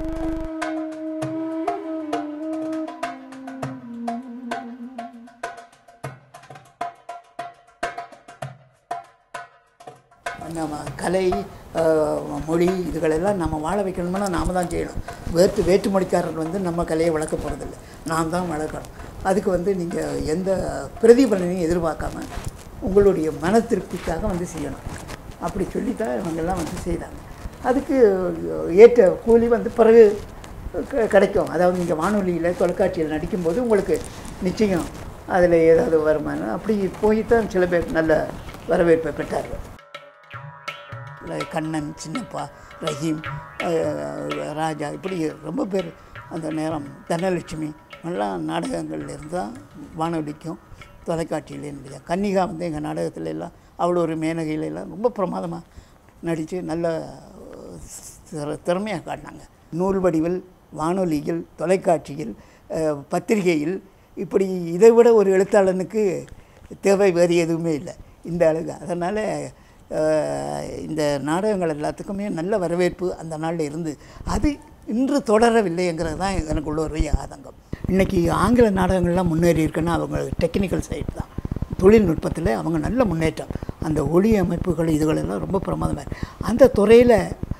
நம்ம கலை அஹ், மொழி இதுகளெல்லாம் நம்ம வாழ வைக்கணும்னா நாம தான் செய்யணும் வேற்று வேற்றுமொழிக்காரர் வந்து நம்ம கலையை வளர்க்க போகிறதில்ல நாம் தான் வளர்க்கணும் அதுக்கு வந்து நீங்கள் எந்த பிரதிபலனையும் எதிர்பார்க்காம உங்களுடைய மன திருப்திக்காக வந்து செய்யணும் அப்படி சொல்லித்தான் இவங்கெல்லாம் வந்து செய்தாங்க அதுக்கு ஏற்ற கூலி வந்து பிறகு க- கிடைக்கும் அதாவது நீங்கள் வானொலியில் தொலைக்காட்சியில் நடிக்கும்போது உங்களுக்கு நிச்சயம் அதில் ஏதாவது வருமானம் அப்படி போய் தான் சில பேர் நல்ல வரவேற்பை பெற்றார்கள் ல- கண்ணன் சின்னப்பா ரஹீம் அஹ், ராஜா இப்படி ரொம்ப பேர் அந்த நேரம் தனலட்சுமி எல்லாம் நாடகங்கள்ல இருந்து தான் வானொலிக்கும் தொலைக்காட்சியிலே இருந்தது கன்னிகா வந்து எங்கள் நாடகத்துல எல்லாம் அவ்வளோ ஒரு மேனகையில எல்லாம் ரொம்ப பிரமாதமாக நடித்து நல்ல திற- திறமையாக காட்டினாங்க நூல் வடிவில் வானொலியில் தொலைக்காட்சியில் அஹ், பத்திரிகையில் இப்படி இதை விட ஒரு எழுத்தாளனுக்கு தேவை வேறு எதுவுமே இல்லை இந்த அழகு அதனால் இந்த நாடகங்கள் எல்லாத்துக்குமே நல்ல வரவேற்பு அந்த நாளில் இருந்து அது இன்று தொடரவில்லைங்கிறது தான் எனக்கு உள்ள ஒரு ஆதங்கம் இன்றைக்கி ஆங்கில நாடகங்கள்லாம் முன்னேறி இருக்குன்னா அவங்க டெக்னிக்கல் சைடு தான் தொழில்நுட்பத்தில் அவங்க நல்ல முன்னேற்றம் அந்த ஒளி அமைப்புகள் இதுகளெல்லாம் ரொம்ப பிரமாதமாக இருக்கு. அந்த துறையில்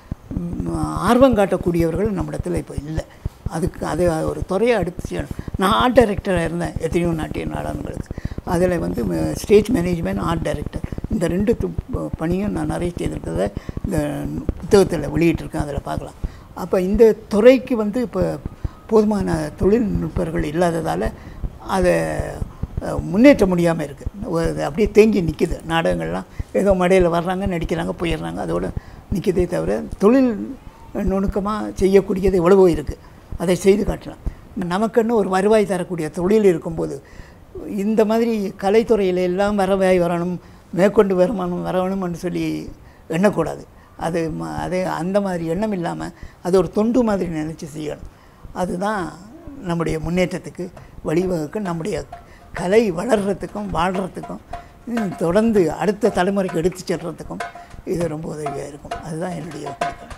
ஆர்வம் காட்டக்கூடியவர்கள் நம்மிடத்தில் இப்போ இல்லை அதுக்கு அது ஒரு துறையை அடுத்து செய்யணும் நான் ஆர்ட் டைரக்டராக இருந்தேன் எத்தனையோ நாட்டிய நாடகங்களுக்கு அதில் வந்து ஸ்டேஜ் மேனேஜ்மெண்ட் ஆர்ட் டைரக்டர் இந்த ரெண்டு து- பணியும் நான் நிறைய செய்திருக்கிறத இந்த புத்தகத்தில் வெளியிட்டிருக்கேன் அதில் பார்க்கலாம் அப்போ இந்த துறைக்கு வந்து இப்போ போதுமான தொழில்நுட்பர்கள் இல்லாததால் அதை அஹ், முன்னேற்ற முடியாமல் இருக்குது அப்படியே தேங்கி நிற்கிது நாடகங்கள்லாம் ஏதோ மடையில் வர்றாங்க நடிக்கிறாங்க போயிடுறாங்க அதோட நிற்கிதே தவிர தொழில் நுணுக்கமாக செய்யக்கூடியது எவ்வளவோ இருக்குது அதை செய்து காட்டலாம் நமக்குன்னு ஒரு வருவாய் தரக்கூடிய தொழில் இருக்கும்போது இந்த மாதிரி கலைத்துறையில் எல்லாம் வரவாய் வரணும் மேற்கொண்டு வருமானம் வரணும்னு சொல்லி எண்ணக்கூடாது அது ம- அது அந்த மாதிரி எண்ணம் இல்லாமல் அது ஒரு தொண்டு மாதிரி நினச்சி செய்யணும் அதுதான் நம்முடைய முன்னேற்றத்துக்கு வழிவகுக்கும் நம்முடைய கலை வளர்கிறதுக்கும் வாழ்கிறதுக்கும் இன்னும் தொடர்ந்து அடுத்த தலைமுறைக்கு எடுத்து செல்றதுக்கும் இது ரொம்ப உதவியாக இருக்கும் அதுதான் என்னுடைய குறிக்கோள்